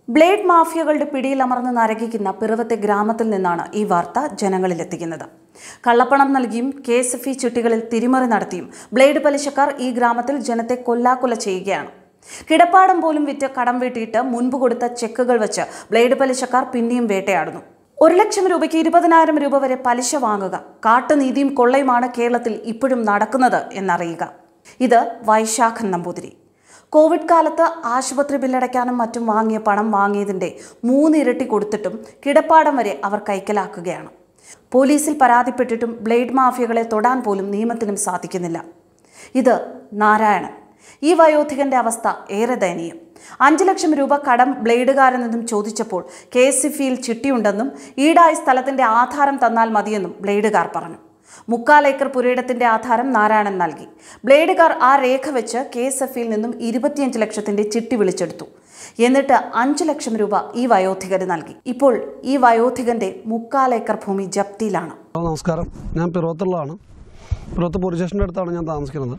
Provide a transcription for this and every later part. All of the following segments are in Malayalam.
ബ്ലേഡ് മാഫിയകളുടെ പിടിയിലമർന്ന് നരകിക്കുന്ന പിറവത്തെ ഗ്രാമത്തിൽ നിന്നാണ് ഈ വാർത്ത ജനങ്ങളിലെത്തിക്കുന്നത് കള്ളപ്പണം നൽകിയും കെ എസ് എഫ് ഇ ചിട്ടികളിൽ തിരിമറി നടത്തിയും ബ്ലേഡ് പലിശക്കാർ ഈ ഗ്രാമത്തിൽ ജനത്തെ കൊല്ലാക്കൊല ചെയ്യുകയാണ് കിടപ്പാടം പോലും വിറ്റ് കടം വീട്ടിയിട്ട് മുൻപ് കൊടുത്ത ചെക്കുകൾ വെച്ച് ബ്ലേഡ് പലിശക്കാർ പിന്നെയും വേട്ടയാടുന്നു ഒരു ലക്ഷം രൂപയ്ക്ക് ഇരുപതിനായിരം രൂപ വരെ പലിശ വാങ്ങുക കാട്ടുനീതിയും കൊള്ളയുമാണ് കേരളത്തിൽ ഇപ്പോഴും നടക്കുന്നത് എന്നറിയുക ഇത് വൈശാഖൻ നമ്പൂതിരി കോവിഡ് കാലത്ത് ആശുപത്രി ബില്ലടയ്ക്കാനും മറ്റും വാങ്ങിയ പണം വാങ്ങിയതിൻ്റെ മൂന്നിരട്ടി കൊടുത്തിട്ടും കിടപ്പാടം വരെ അവർ കൈക്കലാക്കുകയാണ് പോലീസിൽ പരാതിപ്പെട്ടിട്ടും ബ്ലേഡ് മാഫിയകളെ തൊടാൻ പോലും നിയമത്തിനും സാധിക്കുന്നില്ല ഇത് നാരായണൻ ഈ വയോധികന്റെ അവസ്ഥ ഏറെ ദയനീയം അഞ്ച് ലക്ഷം രൂപ കടം ബ്ലേഡുകാരിൽ നിന്നും ചോദിച്ചപ്പോൾ കെ എസ് ഇഫിയിൽ ചിട്ടിയുണ്ടെന്നും ഈടായ സ്ഥലത്തിന്റെ ആധാരം തന്നാൽ മതിയെന്നും ബ്ലേഡുകാർ പറഞ്ഞു മുക്കാൽ ഏക്കർ പുരയിടത്തിന്റെ ആധാരം നാരായണൻ നൽകി ബ്ലേഡുകാർ ആ രേഖ വെച്ച് കെ എസ് എഫിൽ നിന്നും ഇരുപത്തിയഞ്ച് ലക്ഷത്തിന്റെ ചിട്ടി വിളിച്ചെടുത്തു എന്നിട്ട് അഞ്ചു ലക്ഷം രൂപ ഈ വയോധികന് നൽകി ഇപ്പോൾ ഈ വയോധികന്റെ മുക്കാൽ ഏക്കർ ഭൂമി ജപ്തിയിലാണ് ഹലോ നമസ്കാരം ഞാൻ പിറവത്തുള്ളതാണ് പിറവത്ത് പോലീസ് സ്റ്റേഷൻ്റെ അടുത്താണ് ഞാൻ താമസിക്കുന്നത്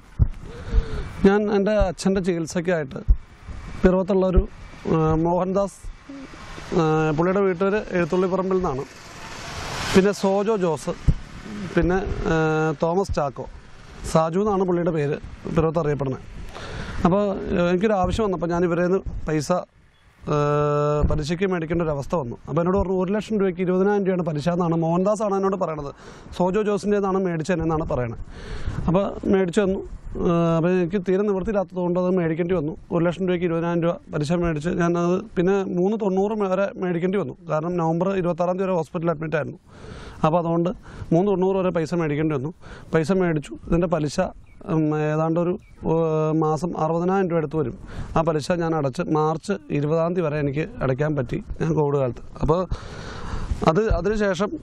ഞാൻ എൻ്റെ അച്ഛൻ്റെ ചികിത്സയ്ക്കായിട്ട് പിറവത്തുള്ളൊരു ആ, മോഹൻദാസ് ആ, പുള്ളിയുടെ വീട്ടുകാർ എഴുത്തുള്ളിപ്പറമ്പിൽ നിന്നാണ് പിന്നെ സോജോ ജോസ് പിന്നെ ആ, തോമസ് ചാക്കോ സാജു എന്നാണ് പുള്ളിയുടെ പേര് പിറവത്ത് അറിയപ്പെടുന്നത് അപ്പോൾ എനിക്കൊരു ആവശ്യം വന്നപ്പോൾ ഞാൻ ഇവരെ നിന്ന് പൈസ ആ, പലിശയ്ക്ക് മേടിക്കേണ്ട ഒരു അവസ്ഥ വന്നു അപ്പോൾ എന്നോട് പറഞ്ഞു ഒരു ലക്ഷം രൂപയ്ക്ക് ഇരുപതിനായിരം രൂപയാണ് പലിശ എന്നാണ് മോഹൻദാസ് ആണ് എന്നോട് പറയണത് സോജോ ജോസിൻ്റെ നിന്നാണ് മേടിച്ചതെന്നാണ് പറയണത് അപ്പോൾ മേടിച്ചു തന്നു ആ, അപ്പോൾ എനിക്ക് തീരെ നിവൃത്തിയില്ലാത്തതുകൊണ്ട് അത് മേടിക്കേണ്ടി വന്നു ഒരു ലക്ഷം രൂപയ്ക്ക് ഇരുപതിനായിരം രൂപ പലിശ മേടിച്ച് ഞാനത് പിന്നെ മൂന്ന് തൊണ്ണൂറ് വരെ മേടിക്കേണ്ടി വന്നു കാരണം നവംബർ ഇരുപത്താറാം തീയതി വരെ ഹോസ്പിറ്റലിൽ അഡ്മിറ്റ് ആയിരുന്നു അപ്പോൾ അതുകൊണ്ട് മൂന്ന് തൊണ്ണൂറ് വരെ പൈസ മേടിക്കേണ്ടി വന്നു പൈസ മേടിച്ചു ഇതിൻ്റെ പലിശ ഉം, ഏതാണ്ട് ഒരു ഏഹ്, മാസം അറുപതിനായിരം രൂപ അടുത്ത് വരും ആ പലിശ ഞാൻ അടച്ച് മാർച്ച് ഇരുപതാം തീയതി വരെ എനിക്ക് അടയ്ക്കാൻ പറ്റി ഞാൻ കോവിഡ് കാലത്ത് അപ്പോൾ അത് അതിനുശേഷം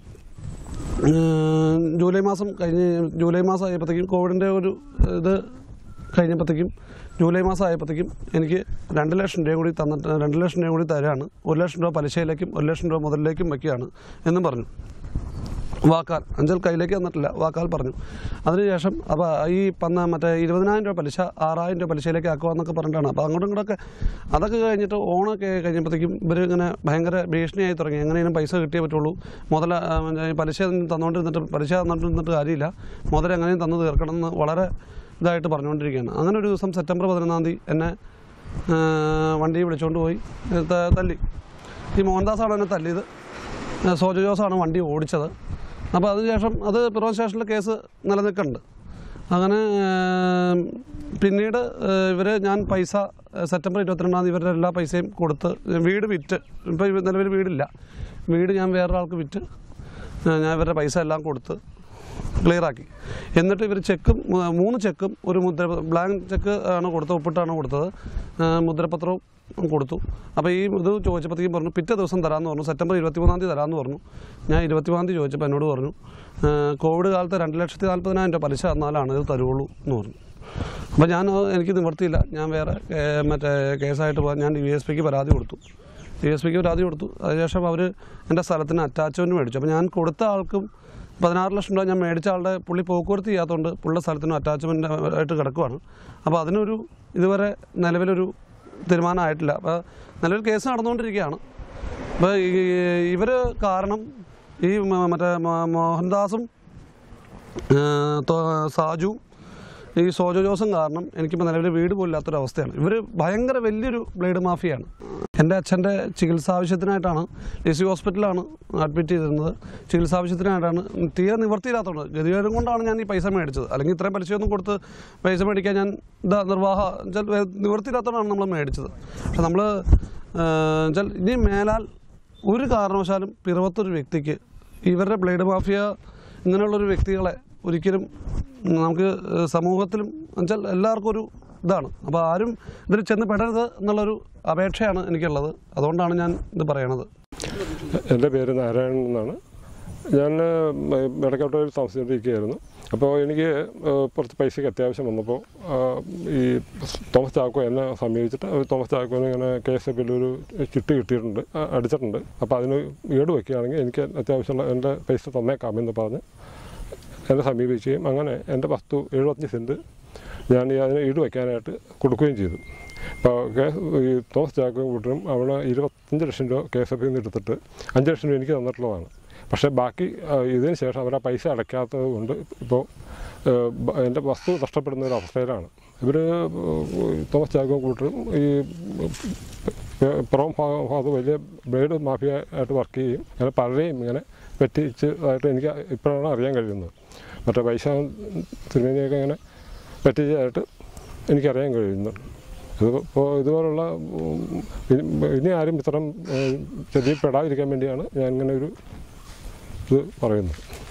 ഏഹ്, ജൂലൈ മാസം കഴിഞ്ഞ് ജൂലൈ മാസം ആയപ്പോഴത്തേക്കും കോവിഡിൻ്റെ ഒരു ഇത് കഴിഞ്ഞപ്പോഴത്തേക്കും ജൂലൈ മാസം ആയപ്പോഴത്തേക്കും എനിക്ക് രണ്ട് ലക്ഷം രൂപ കൂടി തന്നിട്ട് രണ്ട് ലക്ഷം രൂപ കൂടി തരാണ് ഒരു ലക്ഷം രൂപ പലിശയിലേക്കും ഒരു ലക്ഷം രൂപ മുതലിലേക്കും വയ്ക്കുകയാണ് എന്നും പറഞ്ഞു വാക്കാൽ അഞ്ചൽ കയ്യിലേക്ക് തന്നിട്ടില്ല വാക്കാൽ പറഞ്ഞു അതിനുശേഷം അപ്പോൾ ഈ പന്ന മറ്റേ ഇരുപതിനായിരം രൂപ പലിശ ആറായിരം രൂപ പലിശയിലേക്ക് ആക്കുവാന്നൊക്കെ പറഞ്ഞിട്ടാണ് അപ്പോൾ അങ്ങോട്ടും ഇങ്ങോട്ടൊക്കെ അതൊക്കെ കഴിഞ്ഞിട്ട് ഓണമൊക്കെ കഴിഞ്ഞപ്പോഴത്തേക്കും ഇവർ ഇങ്ങനെ ഭയങ്കര ഭീഷണിയായി തുടങ്ങി എങ്ങനെയും പൈസ കിട്ടിയേ പറ്റുള്ളൂ മുതല ആ, മറ്റേ ഈ പലിശ തന്നുകൊണ്ടിരുന്നിട്ട് പലിശ തന്നിട്ട് കാര്യമില്ല മുതൽ എങ്ങനെയും തന്നു തീർക്കണം എന്ന് വളരെ ഇതായിട്ട് പറഞ്ഞുകൊണ്ടിരിക്കുകയാണ് അങ്ങനെ ഒരു ദിവസം സെപ്റ്റംബർ പതിനൊന്നാം തീയതി എന്നെ ആ, വണ്ടി വിളിച്ചുകൊണ്ട് പോയി ത- തല്ലി ഈ മോഹൻദാസാണ് എന്നെ തല്ലിയത് ആ, സോജോ ജോസാണ് വണ്ടി ഓടിച്ചത് അപ്പോൾ അതിനുശേഷം അത് പിറവം സ്റ്റേഷനിൽ കേസ് നിലനിൽക്കുന്നുണ്ട് അങ്ങനെ ഏം, പിന്നീട് ഇവർ ഞാൻ പൈസ ഏ, സെപ്റ്റംബർ ഇരുപത്തിരണ്ടാം തീയതി ഇവരുടെ എല്ലാ പൈസയും കൊടുത്ത് വീട് വിറ്റ് ഇപ്പോൾ നിലവിൽ വീടില്ല വീട് ഞാൻ വേറൊരാൾക്ക് വിറ്റ് ഏ, ഞാൻ ഇവരുടെ പൈസ എല്ലാം കൊടുത്ത് ക്ലിയറാക്കി എന്നിട്ട് ഇവർ ചെക്കും മൂ- മൂന്ന് ചെക്കും ഒരു മുദ്ര ബ്ലാങ്ക് ചെക്ക് ആണ് കൊടുത്തത് ഒപ്പിട്ടാണ് കൊടുത്തത് ആ, മുദ്രപത്രവും കൊടുത്തു അപ്പോൾ ഈ ഇത് ചോദിച്ചപ്പോഴത്തേക്കും പറഞ്ഞു പിറ്റേ ദിവസം തരാമെന്ന് പറഞ്ഞു സെപ്റ്റംബർ ഇരുപത്തിമൂന്നാം തീയതി തരാമെന്ന് പറഞ്ഞു ഞാൻ ഇരുപത്തിമൂന്നാം തീയതി ചോദിച്ചപ്പോൾ എന്നോട് പറഞ്ഞു ആ, കോവിഡ് കാലത്ത് രണ്ട് ലക്ഷത്തി നാൽപ്പതിനായിരം രൂപ പലിശ തന്നാലാണ് ഇത് തരുള്ളൂ എന്ന് പറഞ്ഞു അപ്പോൾ ഞാൻ അത് എനിക്ക് നിവർത്തിയില്ല ഞാൻ വേറെ ഏ, മറ്റേ കേസായിട്ട് പോകാൻ ഞാൻ ഡി എസ് പിക്ക് പരാതി കൊടുത്തു ഡി എസ് പിക്ക് പരാതി കൊടുത്തു അതിനുശേഷം അവർ എൻ്റെ സ്ഥലത്തിന് അറ്റാച്ച്മെൻറ്റ് മേടിച്ചു അപ്പോൾ ഞാൻ കൊടുത്ത ആൾക്കും പതിനാറ് ലക്ഷം രൂപ ഞാൻ മേടിച്ച ആളുടെ പുള്ളി പോക്കുവരത്ത് ചെയ്യാത്തതുകൊണ്ട് പുള്ളിയുടെ സ്ഥലത്തിനും അറ്റാച്ച്മെൻ്റ് ആയിട്ട് കിടക്കുവാണ് അപ്പോൾ അതിനൊരു ഇതുവരെ നിലവിലൊരു തീരുമാനമായിട്ടില്ല അപ്പോൾ നിലവിൽ കേസ് നടന്നുകൊണ്ടിരിക്കുകയാണ് അപ്പോൾ ഇവർ കാരണം ഈ മ- മറ്റേ മ- മോഹൻദാസും ആ, തോ- സാജു ഈ സോജോ ജോസും കാരണം എനിക്കിപ്പോൾ നിലവിൽ വീട് പോലില്ലാത്തൊരവസ്ഥയാണ് ഇവർ ഭയങ്കര വലിയൊരു ബ്ലേഡ് മാഫിയാണ് എൻ്റെ അച്ഛൻ്റെ ചികിത്സാ ആവശ്യത്തിനായിട്ടാണ് എ സി ഹോസ്പിറ്റലാണ് അഡ്മിറ്റ് ചെയ്തിരുന്നത് ചികിത്സാ ആവശ്യത്തിനായിട്ടാണ് തീരെ നിവർത്തിയില്ലാത്തതുകൊണ്ട് ഗതികേടും കൊണ്ടാണ് ഞാൻ ഈ പൈസ മേടിച്ചത് അല്ലെങ്കിൽ ഇത്രയും പലിശയൊന്നും കൊടുത്ത് പൈസ മേടിക്കാൻ ഞാൻ ഇതാ നിർവാഹ വെച്ചാൽ നിവർത്തിയില്ലാത്തതുകൊണ്ടാണ് നമ്മൾ മേടിച്ചത് പക്ഷെ നമ്മൾ വെച്ചാൽ ഇനി മേലാൽ ഒരു കാരണവശാലും പിറവത്തൊരു വ്യക്തിക്ക് ഇവരുടെ ബ്ലേഡ് മാഫിയ ഇങ്ങനെയുള്ളൊരു വ്യക്തികളെ ഒരിക്കലും നമുക്ക് സമൂഹത്തിലും എന്നുവെച്ചാൽ എല്ലാവർക്കും ഒരു ഇതാണ് അപ്പോൾ ആരും ഇതിൽ ചെന്ന് പെടരുത് എന്നുള്ളൊരു അപേക്ഷയാണ് എനിക്കുള്ളത് അതുകൊണ്ടാണ് ഞാൻ ഇത് പറയണത് എൻ്റെ പേര് നാരായണൻ എന്നാണ് ഞാൻ വെടക്കോട്ടയിൽ താമസിച്ചുകൊണ്ടിരിക്കുകയായിരുന്നു അപ്പോൾ എനിക്ക് ഏഹ്, കുറച്ച് പൈസയ്ക്ക് അത്യാവശ്യം വന്നപ്പോൾ ആഹ്, ഈ തോമസ് ചാക്കോ എന്നെ സമീപിച്ചിട്ട് അവർ തോമസ് ചാക്കോന് ഇങ്ങനെ കെ എസ് എഫ് ഒരു ചിട്ടി കിട്ടിയിട്ടുണ്ട് ആ, അടിച്ചിട്ടുണ്ട് അപ്പോൾ അതിന് ഈട് വയ്ക്കുകയാണെങ്കിൽ എനിക്ക് അത്യാവശ്യമുള്ള എൻ്റെ പൈസ തന്നേക്കാമെന്ന് പറഞ്ഞ് എന്നെ സമീപിക്കുകയും അങ്ങനെ എൻ്റെ വസ്തു എഴുപത്തഞ്ച് സെൻറ്റ് ഞാൻ ഈ അതിന് ഈട് വയ്ക്കാനായിട്ട് കൊടുക്കുകയും ചെയ്തു ഇപ്പോൾ കെ ഈ തോമസ് ചാക്കോ കൂട്ടരും അവിടെ ഇരുപത്തഞ്ച് ലക്ഷം രൂപ കെ എസ് എഫ് നിന്ന് എടുത്തിട്ട് അഞ്ച് ലക്ഷം രൂപ എനിക്ക് തന്നിട്ടുള്ളതാണ് പക്ഷേ ബാക്കി ആ, ഇതിന് ശേഷം അവർ ആ പൈസ അടയ്ക്കാത്തത് കൊണ്ട് ഇപ്പോൾ എൻ്റെ വസ്തു നഷ്ടപ്പെടുന്ന ഒരു അവസ്ഥയിലാണ് ഇവർ തോമസ് ചാക്കോ കൂട്ടരും ഈ പുറം ഭാഗം ഭാഗത്ത് വലിയ ബ്ലേഡ് മാഫിയ ആയിട്ട് വർക്ക് ചെയ്യും അങ്ങനെ പലരെയും ഇങ്ങനെ പറ്റിച്ചതായിട്ട് എനിക്ക് ഇപ്പോഴാണ് അറിയാൻ കഴിയുന്നത് മറ്റേ പൈസ തിരുമേനിയൊക്കെ ഇങ്ങനെ പറ്റിച്ചതായിട്ട് എനിക്കറിയാൻ കഴിയുന്നു ഇത് ഇപ്പോൾ ഇതുപോലുള്ള ഉം, ഇനി- ഇനി ആരും ഇത്തരം ചതിപ്പെടാതിരിക്കാൻ വേണ്ടിയാണ് ഞാൻ ഇങ്ങനെ ഒരു ഇത് പറയുന്നത്